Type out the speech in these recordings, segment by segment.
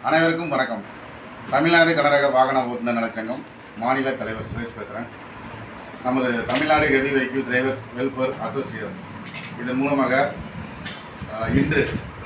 அனைவருக்கும் வணக்கம் தமிழ்நாடு கனரக வாகன ஓட்டுநர் நலச்சங்கம் மாநில தலைவர் சுரேஷ் பேசுகிறேன் நமது Tamil Nadu heavy vehicle drivers welfare association இதன் மூலமாக அஹ், இன்று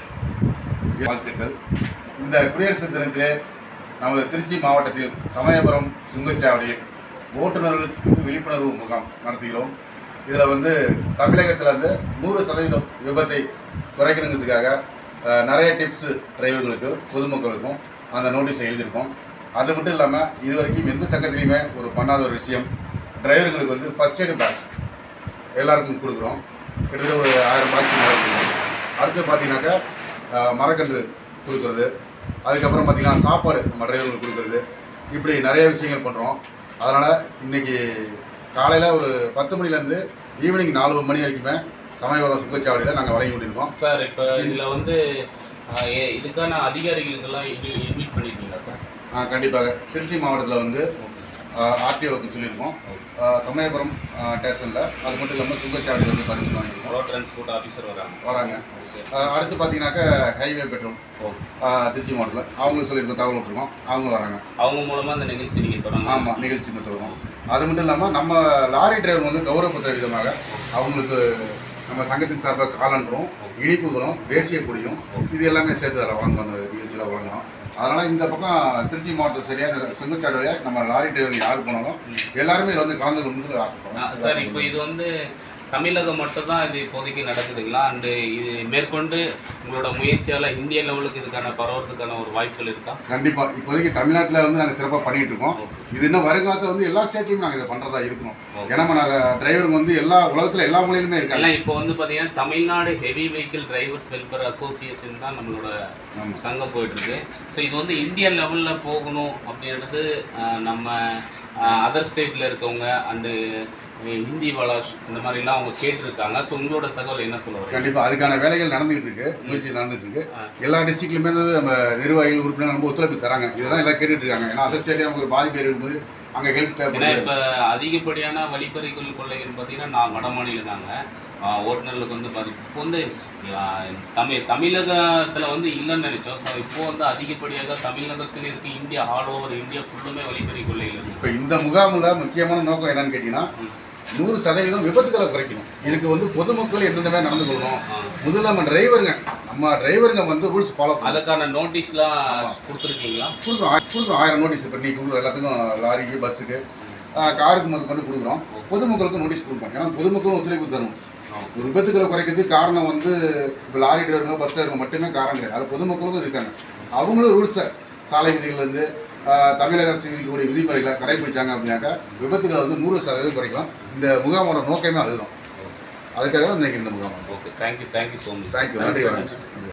வாழ்த்துக்கள் இந்த குடியரசு தினத்திலே நமது திருச்சி மாவட்டத்தில் சமயபுரம் சுங்கச்சாவடியில் ஓட்டுநர்களுக்கு விழிப்புணர்வு முகாம் நடத்துகிறோம் இதில் வந்து தமிழகத்தில் வந்து நூறு சதவீதம் விபத்தை குறைக்கணுங்கிறதுக்காக அஹ், நிறைய டிப்ஸு டிரைவர்களுக்கு பொதுமக்களுக்கும் அந்த நோட்டீஸை எழுதியிருக்கோம் அது மட்டும் இல்லாமல் இது வரைக்கும் எந்த சங்கத்திலையுமே ஒரு பண்ணாத ஒரு விஷயம் டிரைவர்களுக்கு வந்து ஃபஸ்ட் எய்டு பாக்ஸ் எல்லாருக்கும் கொடுக்குறோம் கிட்டத்தட்ட ஒரு ஆயிரம் பாக்ஸ் மேலே கொடுக்குறோம் அடுத்து பார்த்தீங்கன்னாக்கா அஹ், மரக்கன்று கொடுக்குறது அதுக்கப்புறம் பார்த்தீங்கன்னா சாப்பாடு நம்ம டிரைவர்களுக்கு கொடுக்குறது இப்படி நிறைய விஷயங்கள் பண்ணுறோம் அதனால் இன்றைக்கி காலையில் ஒரு பத்து மணிலேருந்து ஈவினிங் நாலு மணி வரைக்குமே சமயபுரம் சுங்கச்சாவடியில் நாங்கள் வழங்கி கொண்டிருக்கோம் சார் இப்போ இதில் வந்து ஆஹ், ஏ- இதுக்கான அதிகாரிகளுக்கெல்லாம் இன்வைட் பண்ணியிருக்கீங்களா சார் ஆ, கண்டிப்பாக திருச்சி மாவட்டத்தில் வந்து ஆர்டிஓக்கு சொல்லியிருக்கோம் ஆ, சமயபுரம் ஸ்டேஷனில் அது மட்டும் இல்லாமல் சுங்கச்சாவடியில் வந்து பர்மிஷன் வாங்கியிருக்கோம் ரோட் டிரான்ஸ்போர்ட் ஆஃபீஸர் வராங்க வராங்க ஓகே ஆ, அடுத்து பார்த்தீங்கன்னாக்கா ஹைவே பெட்ரோல் ஓகே ஆ, திருச்சி மாவட்டத்தில் அவங்களுக்கு சொல்லியிருக்கோம் தகவல் விட்டுருக்கோம் அவங்க வராங்க அவங்க மூலமாக இந்த நிகழ்ச்சி நீங்கள் தொடங்க ஆமாம் நிகழ்ச்சி மொத்தம் அது மட்டும் இல்லாமல் நம்ம லாரி டிரைவர் வந்து கௌரவப்படுத்துற விதமாக அவங்களுக்கு நம்ம சங்கத்தின் சார்பாக காலன்றோம் இனிப்புகளும் தேசிய கொடியும் இது எல்லாமே சேர்த்து அதில் வாங்க அந்த நிகழ்ச்சியில் வழங்குறோம் அதனால் இந்த பக்கம் திருச்சி மாவட்டம் சரியாக செங்குச்சாடு வழியாக நம்ம லாரி டிரைவர் யார் போனாலும் எல்லாருமே இதில் வந்து கலந்து கொண்டு ஆ, சார் இப்போ ஆசைப்படுறோம் இது வந்து தமிழகம் மட்டும் தான் இது இப்போதைக்கு நடக்குதுங்களா அண்டு இது மேற்கொண்டு உங்களோட முயற்சியால் இந்திய லெவலுக்கு இதுக்கான பரவறதுக்கான ஒரு வாய்ப்புகள் இருக்கா கண்டிப்பாக இப்போதைக்கு தமிழ்நாட்டில் வந்து நாங்கள் சிறப்பாக பண்ணிட்டு இருக்கோம் இது இன்னும் வருங்காலத்தில் வந்து எல்லா ஸ்டேட்லையும் நாங்கள் இதை பண்ணுறதா இருக்கணும் ஏன்னா நம்ம டிரைவருக்கு வந்து எல்லா உலகத்தில் எல்லா மொழியிலுமே இருக்காங்க எல்லாம் இப்போ வந்து பார்த்தீங்கன்னா Tamil Nadu heavy vehicle drivers welfare association தான் நம்மளோட ஆமாம் சங்கம் போயிட்டு இருக்கு ஸோ இது வந்து இந்தியா லெவலில் போகணும் அப்படின்றது ஆஹ், நம்ம அதர் ஸ்டேட்டில் இருக்கவங்க அண்டு ஹிந்தி வளாஷ் இந்த மாதிரிலாம் அவங்க கேட்டிருக்காங்க ஸோ உங்களோட தகவல் என்ன சொல்ல வரீங்க கண்டிப்பா அதுக்கான வேலைகள் நடந்துகிட்டு இருக்கு முயற்சி நடந்துட்டு இருக்கு எல்லா டிஸ்ட்ரிக்ட்லுமே வந்து நம்ம நிர்வாகிகள் உறுப்பினர் நம்ம ஒத்துழைப்பு தராங்க இதெல்லாம் எல்லாம் கேட்டுட்டு இருக்காங்க ஏன்னா அதர் ஸ்டேட்ல நமக்கு ஒரு பாதிப்பு இருக்கும்போது அங்க ஹெல்ப் ஏன்னா தேவைப்படுது இப்போ அதிகப்படியான வழிப்பறிகள் கொள்ளைகள் பார்த்தீங்கன்னா நான் வட மாநிலம் தாங்க ஓட்டுநர்களுக்கு வந்து பாதிப்பு இப்போ வந்து ஆஹ், தமிழ் தமிழகத்தில் வந்து இல்லைன்னு நினைச்சோம் ஸோ இப்போ வந்து அதிகப்படியாக தமிழகத்தில் இருக்க இந்தியா ஆல் ஓவர் இந்தியா ஃபுல்லுமே வழிப்பறி கொள்ளைகள் இருக்கு இப்ப இந்த முகாமில் முக்கியமான நோக்கம் என்னன்னு கேட்டீங்கன்னா நூறு சதவீதம் விபத்துகளை குறைக்கணும் இதுக்கு வந்து பொதுமக்கள் எந்தெந்த மாதிரி நடந்து கொள்ளணும் முதல்ல நம்ம டிரைவருங்க நம்ம டிரைவருங்க வந்து ரூல்ஸ் ஃபாலோ பண்ணணும் அதுக்கான நோட்டீஸ்லாம் கொடுத்துருக்கீங்களா கொடுக்குறோம் ஆ- கொடுக்குறோம் ஆயிரம் நோட்டீஸ் இப்போ நீ கொடுக்குறோம் எல்லாத்துக்கும் லாரிக்கு பஸ்ஸுக்கு காருக்கு முதல் கொண்டு கொடுக்குறோம் பொதுமக்களுக்கும் நோட்டீஸ் கொடுப்போம் ஏன்னா பொதுமக்களும் ஒத்துழைப்பு தரணும் ஒரு விபத்துக்களை குறைக்கிறதுக்கு காரணம் வந்து இப்போ லாரி டிரைவருங்க பஸ் டிரைவருங்க மட்டுமே காரணம் கிடையாது அது பொதுமக்களும் இருக்காங்க அவங்களும் ரூல்ஸை சாலை விதிகள்லேருந்து தமிழக அரசு விதிக்கக்கூடிய விதிமுறைகளை கடைபிடிச்சாங்க அப்படின்னாக்கா விபத்துகளை வந்து நூறு சதவீதம் குறைக்கலாம் இந்த முகாமோட நோக்கமே அதுதான் அதுக்காக தான் இன்னைக்கு இந்த முகாம் okay thank you thank you so much thank you நன்றி வணக்கம்